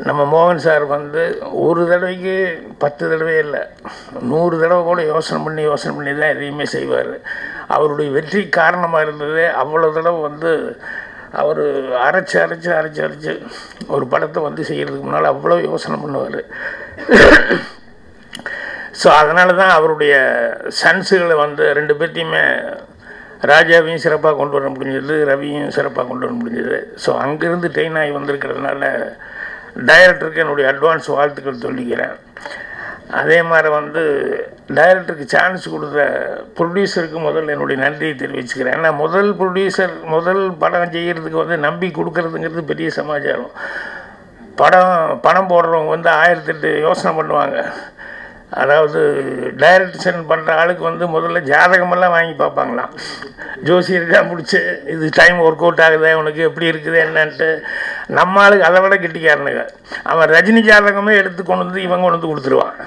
நம்ம மோகன் சார் வந்து ஒரு தடவைக்கு பத்து தடவை இல்லை நூறு தடவை கூட யோசனை பண்ணி யோசனை பண்ணி தான் எதையுமே செய்வார் அவருடைய வெற்றி காரணமாக இருந்தது அவ்வளோ தடவை வந்து அவர் அரைச்சி அரைச்சி அரைச்சி அரைச்சி ஒரு படத்தை வந்து செய்கிறதுக்கு முன்னால் அவ்வளோ யோசனை பண்ணுவார் ஸோ அதனால தான் அவருடைய சன்ஸுகளை வந்து ரெண்டு பேர்த்தையுமே ராஜாவையும் சிறப்பாக கொண்டு வர முடிஞ்சது ரவியும் சிறப்பாக கொண்டு வர முடிஞ்சது ஸோ அங்கேருந்து ட்ரெயின் ஆகி வந்திருக்கிறதுனால டைரக்டருக்கு என்னுடைய அட்வான்ஸ் வாழ்த்துக்கள் சொல்லிக்கிறேன் அதே மாதிரி வந்து டைரக்டருக்கு சான்ஸ் கொடுத்த ப்ரொடியூசருக்கு முதல்ல என்னுடைய நன்றியை தெரிவிச்சுக்கிறேன் ஏன்னா முதல் ப்ரொடியூசர் முதல் படம் செய்கிறதுக்கு வந்து நம்பி கொடுக்கறதுங்கிறது பெரிய சமாச்சாரம் படம் பணம் போடுறவங்க வந்து ஆயிரத்தெட்டு யோசனை பண்ணுவாங்க அதாவது டைரக்ஷன் பண்ணுற ஆளுக்கு வந்து முதல்ல ஜாதகமெல்லாம் வாங்கி பார்ப்பாங்களாம் ஜோசியர் தான் முடிச்சு இது டைம் ஒர்க் அவுட் ஆகுது உனக்கு எப்படி இருக்குது என்னன்ட்டு நம்ம ஆளுக்கு அதை விட கெட்டிக்காரனுங்க அவன் ரஜினி ஜாதகமே எடுத்து கொண்டு வந்து இவன் கொண்டு வந்து கொடுத்துருவான்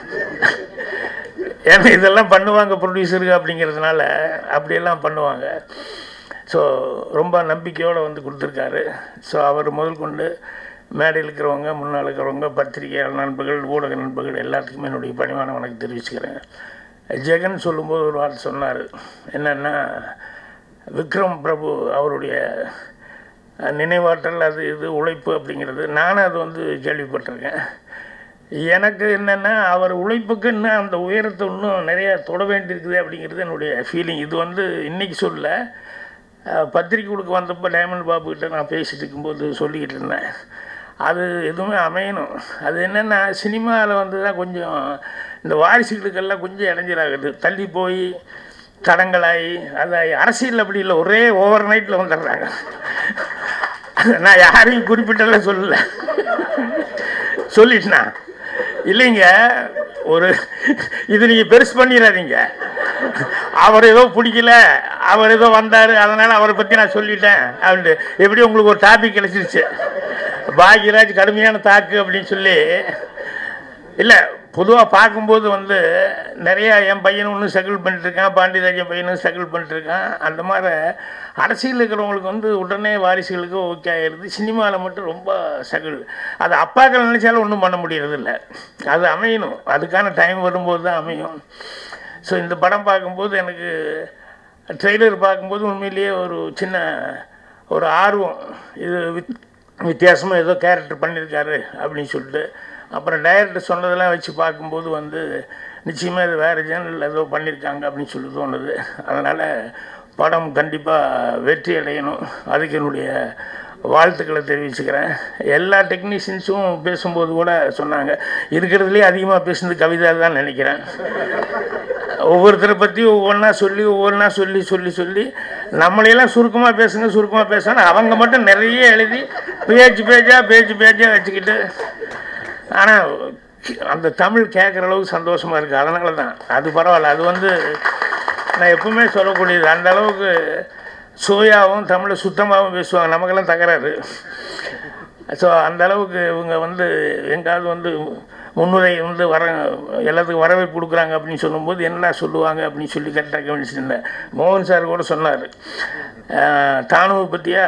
ஏன்னா இதெல்லாம் பண்ணுவாங்க ப்ரொடியூசருக்கு அப்படிங்கிறதுனால அப்படியெல்லாம் பண்ணுவாங்க ஸோ ரொம்ப நம்பிக்கையோடு வந்து கொடுத்துருக்காரு ஸோ அவர் முதல் கொண்டு மேடையில் இருக்கிறவங்க முன்னால் இருக்கிறவங்க பத்திரிகையாளர் நண்பர்கள் ஊடக நண்பர்கள் எல்லாத்துக்குமே என்னுடைய பணிவான வணக்கம் தெரிவிச்சுக்கிறேன் ஜெகன் சொல்லும்போது ஒரு வார்த்தை சொன்னார் என்னென்னா விக்ரம் பிரபு அவருடைய நினைவாற்றல் அது இது உழைப்பு அப்படிங்கிறது நானும் அது வந்து கேள்விப்பட்டிருக்கேன் எனக்கு என்னென்னா அவர் உழைப்புக்கு இன்னும் அந்த உயரத்தை இன்னும் நிறையா தொட வேண்டியிருக்குது அப்படிங்கிறது என்னுடைய ஃபீலிங் இது வந்து இன்றைக்கி சொல்ல பத்திரிக்கை கொடுக்க வந்தப்போ டைமண்ட் பாபு கிட்ட நான் பேசிட்டு இருக்கும்போது சொல்லிக்கிட்டு இருந்தேன் அது எதுவுமே அமையணும் அது என்னென்னா சினிமாவில் வந்து தான் கொஞ்சம் இந்த வாரிசுகளுக்கெல்லாம் கொஞ்சம் இடைஞ்சலாகுது தள்ளி போய் தடங்களாகி அதாகி அரசியல் அப்படி இல்லை ஒரே ஓவர் நைட்டில் வந்துடுறாங்க நான் யாரையும் குறிப்பிட்டெல்லாம் சொல்லலை சொல்லிட்டுனா இல்லைங்க ஒரு இது நீங்கள் பெருசு பண்ணிடாதீங்க அவர் ஏதோ பிடிக்கல அவர் ஏதோ வந்தார் அதனால் அவரை பற்றி நான் சொல்லிட்டேன் அப்படின்ட்டு எப்படி உங்களுக்கு ஒரு டாபிக் கிடச்சிருச்சு பாக்யராஜ் கடுமையான தாக்கு அப்படின்னு சொல்லி இல்லை பொதுவாக பார்க்கும்போது வந்து நிறையா என் பையனும் ஒன்று ஸ்ட்ரகிள் பண்ணிட்டுருக்கான் பாண்டியராஜன் பையனும் ஸ்ட்ரகிள் பண்ணிட்டுருக்கான் அந்த மாதிரி அரசியல் இருக்கிறவங்களுக்கு வந்து உடனே வாரிசுகளுக்கு ஓகே ஆயிடுது சினிமாவில் மட்டும் ரொம்ப ஸ்ட்ரகிள் அது அப்பாக்கள் நினச்சாலும் ஒன்றும் பண்ண முடியறதில்ல அது அமையணும் அதுக்கான டைம் வரும்போது தான் அமையும் ஸோ இந்த படம் பார்க்கும்போது எனக்கு ட்ரெய்லர் பார்க்கும்போது உண்மையிலேயே ஒரு சின்ன ஒரு ஆர்வம் இது வித் வித்தியாசமாக ஏதோ கேரக்டர் பண்ணியிருக்காரு அப்படின்னு சொல்லிட்டு அப்புறம் டைரக்டர் சொன்னதெல்லாம் வச்சு பார்க்கும்போது வந்து நிச்சயமாக இது வேறு சேனல் ஏதோ பண்ணியிருக்காங்க அப்படின்னு சொல்லி தோணுது அதனால் படம் கண்டிப்பாக வெற்றி அடையணும் அதுக்கு என்னுடைய வாழ்த்துக்களை தெரிவிச்சுக்கிறேன் எல்லா டெக்னீஷியன்ஸும் பேசும்போது கூட சொன்னாங்க இருக்கிறதுலே அதிகமாக பேசுனது கவிதா தான் நினைக்கிறேன் ஒவ்வொருத்தரை பற்றி ஒவ்வொன்றா சொல்லி ஒவ்வொன்றா சொல்லி சொல்லி சொல்லி நம்மளையெல்லாம் சுருக்கமாக பேசுங்க சுருக்கமாக பேசணும் அவங்க மட்டும் நிறைய எழுதி பேஜ் பேஜாக பேஜ் பேஜாக வச்சுக்கிட்டு ஆனால் அந்த தமிழ் கேட்குற அளவுக்கு சந்தோஷமாக இருக்குது அதனால தான் அது பரவாயில்ல அது வந்து நான் எப்பவுமே சொல்லக்கூடியது அந்த அளவுக்கு சுவையாகவும் தமிழை சுத்தமாகவும் பேசுவாங்க நமக்கெல்லாம் தகராறு ஸோ அந்த அளவுக்கு இவங்க வந்து எங்காவது வந்து முன்னுரை வந்து வர எல்லாத்துக்கும் வரவேற்பு கொடுக்குறாங்க அப்படின்னு சொல்லும்போது என்னடா சொல்லுவாங்க அப்படின்னு சொல்லி கரெக்டாக கவனிச்சிருந்தேன் மோகன் சார் கூட சொன்னார் தானுவை பற்றியா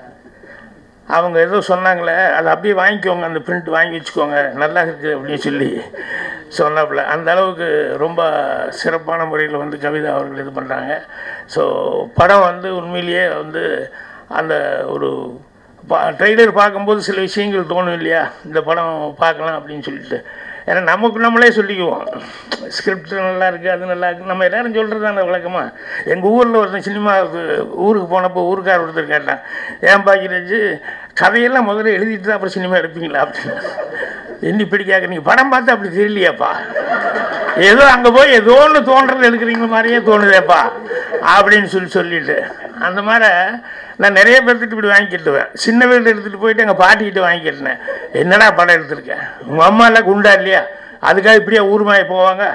அவங்க ஏதோ சொன்னாங்களே அதை அப்படியே வாங்கிக்கோங்க அந்த பிரிண்ட் வாங்கி வச்சுக்கோங்க நல்லா இருக்குது அப்படின்னு சொல்லி சொன்னாப்புல அந்த அளவுக்கு ரொம்ப சிறப்பான முறையில் வந்து கவிதா அவர்கள் இது பண்ணுறாங்க ஸோ படம் வந்து உண்மையிலேயே வந்து அந்த ஒரு பா ட்ரெய்லர் பார்க்கும்போது சில விஷயங்கள் தோணும் இல்லையா இந்த படம் பார்க்கலாம் அப்படின்னு சொல்லிட்டு ஏன்னா நமக்கு நம்மளே சொல்லிக்குவோம் ஸ்கிரிப்ட் நல்லா இருக்குது அது நல்லா இருக்குது நம்ம எல்லாரும் சொல்கிறது தானே வழக்கமாக எங்கள் ஊரில் ஒருத்தன் சினிமாவுக்கு ஊருக்கு போனப்போ ஊருக்கார் ஒருத்தர் கேட்டான் ஏன் பாக்கிராஜ் கதையெல்லாம் முதல்ல எழுதிட்டு தான் அப்புறம் சினிமா எடுப்பீங்களா அப்படின்னு என்ன இப்படி கேட்குறீங்க படம் பார்த்து அப்படி தெரியலையாப்பா ஏதோ அங்கே போய் ஏதோ ஒன்று தோன்றது எடுக்கிறீங்க மாதிரியே தோணுதேப்பா அப்படின்னு சொல்லி சொல்லிட்டு அந்த மாதிரி நான் நிறைய பேர்த்துட்டு இப்படி வாங்கி கட்டுவேன் சின்ன வீடு எடுத்துகிட்டு போயிட்டு எங்கள் பாட்டிக்கிட்ட வாங்கி கட்டினேன் என்னடா படம் எடுத்திருக்கேன் உங்கள் அம்மா எல்லாம் குண்டா இல்லையா அதுக்காக இப்படியே ஊர்மாய போவாங்க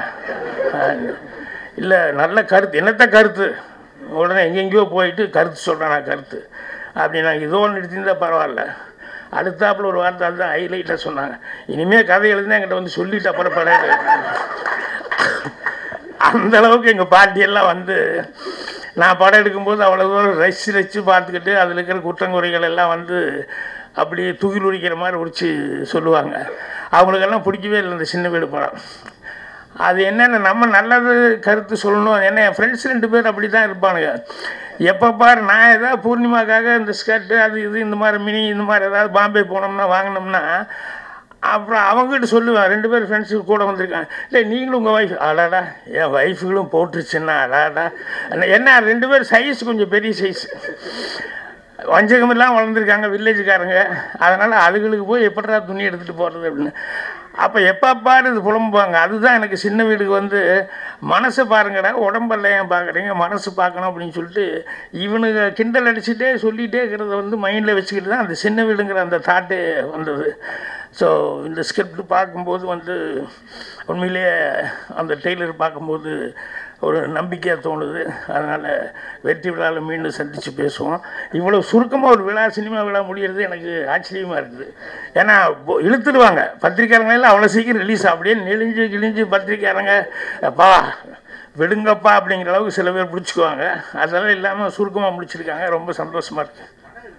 இல்லை நல்ல கருத்து என்னத்த கருத்து உடனே எங்கெங்கேயோ போயிட்டு கருத்து சொல்கிறேன் நான் கருத்து அப்படி நான் இதோ ஒன்று எடுத்திருந்தா பரவாயில்ல அடுத்தாப்புல ஒரு வார்த்தை அதுதான் ஹைலைட்டாக சொன்னாங்க இனிமேல் கதை எழுதுனா என்கிட்ட வந்து சொல்லிட்டு அப்புறம் படம் அந்த அளவுக்கு எங்கள் பாட்டியெல்லாம் வந்து நான் படம் எடுக்கும்போது அவ்வளோ தூரம் ரசித்து ரசித்து பார்த்துக்கிட்டு அதில் இருக்கிற குற்றங்குறைகள் எல்லாம் வந்து அப்படியே துகில் உரிக்கிற மாதிரி உரிச்சு சொல்லுவாங்க அவங்களுக்கெல்லாம் பிடிக்கவே இல்லை இந்த சின்ன வீடு படம் அது என்னென்ன நம்ம நல்லது கருத்து சொல்லணும் என்ன என் ஃப்ரெண்ட்ஸ் ரெண்டு பேர் அப்படி தான் இருப்பானுங்க எப்போ பாரு நான் ஏதாவது பூர்ணிமாக்காக இந்த ஸ்கர்ட்டு அது இது இந்த மாதிரி மினி இந்த மாதிரி ஏதாவது பாம்பே போனோம்னா வாங்கினோம்னா அப்புறம் அவங்ககிட்ட சொல்லுவேன் ரெண்டு பேர் ஃப்ரெண்ட்ஸு கூட வந்திருக்காங்க இல்லை நீங்களும் உங்கள் ஒய்ஃப் அடாடா என் ஒய்ஃபுகளும் போட்டுருச்சுன்னா அடாடா என்ன ரெண்டு பேர் சைஸ் கொஞ்சம் பெரிய சைஸ் வஞ்சகமெல்லாம் வளர்ந்துருக்காங்க வில்லேஜுக்காரங்க அதனால் அதுகளுக்கு போய் எப்படிடா துணி எடுத்துகிட்டு போகிறது அப்படின்னு அப்போ எப்போ பாரு இது புலம்புவாங்க அதுதான் எனக்கு சின்ன வீடுக்கு வந்து மனசை பாருங்கடா உடம்பெல்லாம் ஏன் பார்க்குறீங்க மனசு பார்க்கணும் அப்படின்னு சொல்லிட்டு இவனுங்க கிண்டல் அடிச்சுட்டே சொல்லிகிட்டே இருக்கிறத வந்து மைண்டில் வச்சுக்கிட்டு தான் அந்த சின்ன வீடுங்கிற அந்த தாட்டே வந்தது ஸோ இந்த ஸ்கிரிப்ட் பார்க்கும்போது வந்து உண்மையிலேயே அந்த டெய்லர் பார்க்கும்போது ஒரு நம்பிக்கையாக தோணுது அதனால் வெற்றி விழாவில் மீண்டும் சந்தித்து பேசுவோம் இவ்வளோ சுருக்கமாக ஒரு விழா சினிமா விழா முடிகிறது எனக்கு ஆச்சரியமாக இருக்குது ஏன்னா பொ- இழுத்துடுவாங்க பத்திரிக்கையாளங்களெல்லாம் அவ்வளோ சீக்கிரம் ரிலீஸ் அப்படியே நெளிஞ்சு கிழிஞ்சு பத்திரிக்கையாளங்க அப்பா விடுங்கப்பா அப்படிங்கிற அளவுக்கு சில பேர் பிடிச்சிக்குவாங்க அதெல்லாம் இல்லாமல் சுருக்கமாக முடிச்சிருக்காங்க ரொம்ப சந்தோஷமாக இருக்குது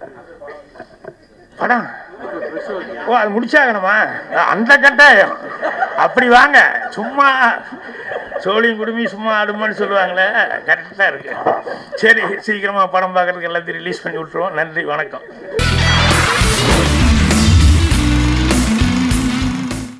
படம் ஓ அது முடிச்சாகணுமா அந்த கட்டாயம் அப்படி வாங்க சும்மா சோழியும் குடுமி சும்மா ஆடுமான்னு சொல்லுவாங்களே கரெக்டாக இருக்கு சரி சீக்கிரமாக படம் பார்க்குறதுக்கு எல்லாத்தையும் ரிலீஸ் பண்ணி விட்ருவோம் நன்றி வணக்கம்